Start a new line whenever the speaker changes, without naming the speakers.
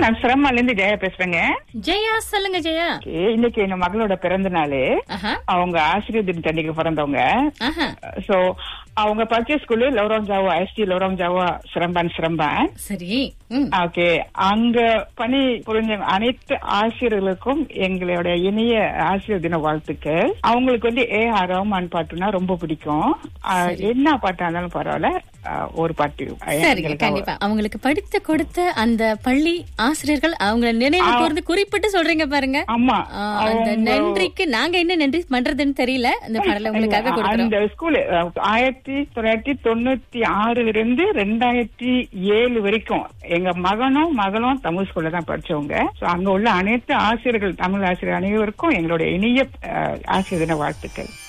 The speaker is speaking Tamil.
நான் சிரமால இருந்து ஜெயா பேசுறேங்க
ஜெயா சொல்லுங்க ஜெயா
Okay, இன்னைக்கு என் மகளோட பிறந்த நாள்
ஆஹா
அவங்க ஆசிரியர் தினத்தன்னைக்கு பிறந்தவங்க
ஆஹா
சோ அவங்க படிச்ச ஸ்கூலு லௌரம் ஜாவா எஸ்டி லௌரம் ஜாவா சிரம்பான் சிரம்பான்
சரி ம்
ஓகே அங்க பணி புரிஞ்ச அனைத்து ஆசிரியர்களுக்கும் எங்களுடைய இனிய ஆசிரியர் தின வாழ்த்துக்கள் அவங்களுக்கு வந்து ஏ ஆர் ரஹ்மான் பாட்டுனா ரொம்ப பிடிக்கும் ஆஹ், என்ன பாட்டா இருந்தாலும் பரவாயில்ல ஆஹ், ஒரு பாட்டு
சரி
எங்களுக்கு
கண்டிப்பா அவங்களுக்கு படித்து கொடுத்த அந்த பள்ளி ஆசிரியர்கள் அவங்க நினைவு கூர்ந்து குறிப்பிட்டு சொல்றீங்க பாருங்க
ஆமா
ஆ, அந்த நன்றிக்கு நாங்க என்ன நன்றி பண்றதுன்னு தெரியல இந்த பாடலை உங்களுக்காக கொடுக்குறோம்
அந்த ஸ்கூல் ஆயிரத்தி தொள்ளாயிரத்தி தொண்ணூத்தி ஆறுல இருந்து ரெண்டாயிரத்தி ஏழு வரைக்கும் எங்க மகனும் மகளும் தமிழ் ஸ்கூல்ல தான் படிச்சவங்க So, அங்க உள்ள அனைத்து ஆசிரியர்கள் தமிழ் ஆசிரியர் அனைவருக்கும் எங்களுடைய இனிய அஹ், ஆசிரியர் தின வாழ்த்துக்கள்